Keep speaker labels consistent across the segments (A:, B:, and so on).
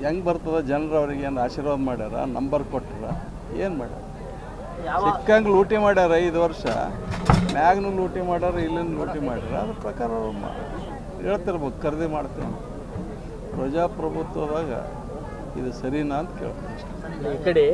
A: ಹೆಂಗೆ ಬರ್ತದ ಜನರು ಅವ್ರಿಗೆ ಏನು ಆಶೀರ್ವಾದ ಮಾಡ್ಯಾರ ನಂಬರ್ ಕೊಟ್ಟಾರ ಏನು ಮಾಡ್ಯಾರ ಸಿಕ್ಕಂಗೆ ಲೂಟಿ ಮಾಡ್ಯಾರ ಐದು ವರ್ಷ ಮ್ಯಾಗ್ನು ಲೂಟಿ ಮಾಡ್ಯಾರ ಇಲ್ಲಿಂದ ಲೂಟಿ ಮಾಡ್ಯಾರ ಅದ್ರ ಪ್ರಕಾರ ಅವ್ರು ಮಾ- ಹೇಳ್ತಿರ್ಬೇಕು ಖರೀದಿ ಮಾಡ್ತೀನಿ ಪ್ರಜಾಪ್ರಭುತ್ವದಾಗ ಇದು ಸರಿನಾ ಅಂತ ಕೇಳ್ತೀನಿ ಅಷ್ಟೇ.
B: ಈ ಕಡೆ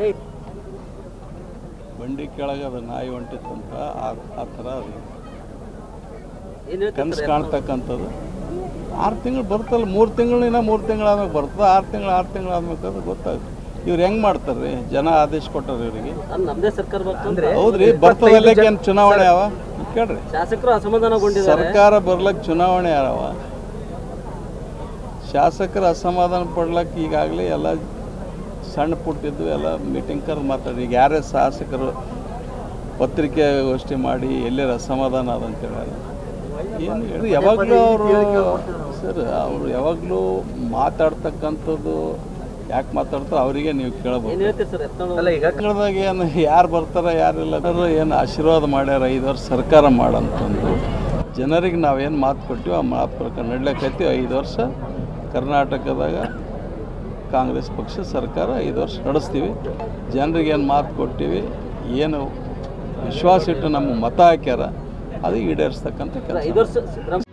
A: ಬಂಡಿ ಕೆಳಗೆ ಅದು ನಾಯಿ ಹೊಂಟಿತ್ತಂತ ಆ ಆ ಥರ ಅದು
B: ಏನ್ ಹೇಳ್ತೀರಿ
A: ಕನಸು ಕಾಣ್ತಕ್ಕಂಥದ್ದು ಆರು ತಿಂಗಳು ಬರ್ತಲ್ಲ ಮೂರು ತಿಂಗಳಿನ ಮೂರು ತಿಂಗಳಾದ್ಮೇಲೆ ಬರ್ತದೆ ಆರು ತಿಂಗಳು ಆರು ತಿಂಗಳು ಆದ್ಮೇಲೆ ಅದು ಗೊತ್ತಾಗುತ್ತೆ ಇವ್ರು ಹೆಂಗೆ ಮಾಡ್ತಾರೆ ರೀ ಜನ ಆದೇಶ ಕೊಟ್ಟಾರ ಇವರಿಗೆ
B: ಅಲ್ಲ ನಮ್ದೇ ಸರ್ಕಾರ ಬರ್ತಂದ್ರೆ
A: ಹೌದ್ರಿ ಬರ್ತದಲ್ಲಕ್ಕೆ ಏನು ಚುನಾವಣೆ ಯಾವ ಕೇಳ್ರಿ
B: ಶಾಸಕರು ಅಸಮಾಧಾನಗೊಂಡಿದ್ದಾರೆ
A: ಸರ್ಕಾರ ಬರ್ಲಕ್ಕೆ ಚುನಾವಣೆ ಯಾರವ ಶಾಸಕರ ಅಸಮಾಧಾನ ಪಡ್ಲಕ್ಕೆ ಈಗಾಗಲೇ ಎಲ್ಲ ಸಣ್ಣ ಪುಟ್ಟಿದ್ದು ಎಲ್ಲ ಮೀಟಿಂಗ್ ಕರೆದು ಮಾತಾಡಿ ಈಗ ಯಾರೇ ಶಾಸಕರು ಪತ್ರಿಕೆಗೋಷ್ಠಿ ಮಾಡಿ ಎಲ್ಲರ ಅಸಮಾಧಾನ ಅದಂತ ಹೇಳ್ಯಾರ ಏನು ಹೇಳಿ ಯಾವಾಗಲೂ ಅವರು ಸರ್ ಅವರು ಯಾವಾಗಲೂ ಮಾತಾಡ್ತಕ್ಕಂಥದ್ದು ಯಾಕೆ ಮಾತಾಡ್ತಾರೋ ಅವರಿಗೆ ನೀವು ಕೇಳಬಹುದು
B: ಏನ್ ಹೇಳ್ತೀರಿ ಸರ್ ಎತ್ಕೊಂಡು
C: ಅಲ್ಲ ಈಗ
A: ಕನ್ನಡದಾಗ ಏನು ಯಾರು ಬರ್ತಾರ ಯಾರಿಲ್ಲ ಅನ್ನೋದು ಏನು ಆಶೀರ್ವಾದ ಮಾಡ್ಯಾರ ಐದು ವರ್ಷ ಸರ್ಕಾರ ಮಾಡಂತಂದು ಜನರಿಗೆ ನಾವೇನು ಮಾತು ಕೊಟ್ಟಿವಿ ಆ ಮಾತು ಪ್ರಕಾರ ನಡ್ಲಿಕ್ಕೈತಿ ಐದು ವರ್ಷ ಕರ್ನಾಟಕದಾಗ ಕಾಂಗ್ರೆಸ್ ಪಕ್ಷ ಸರ್ಕಾರ ಐದು ವರ್ಷ ನಡೆಸ್ತೀವಿ ಜನರಿಗೆ ಏನು ಮಾತು ಕೊಟ್ಟಿವಿ ಏನು ವಿಶ್ವಾಸ ಇಟ್ಟು ನಮ್ಮ ಮತ ಹಾಕ್ಯಾರ ಅದು ಈಡೇರಿಸ್ತಕ್ಕಂಥ ಕೆಲಸ
B: ಐದು ವರ್ಷ ಸಿದ್ದರಾಮ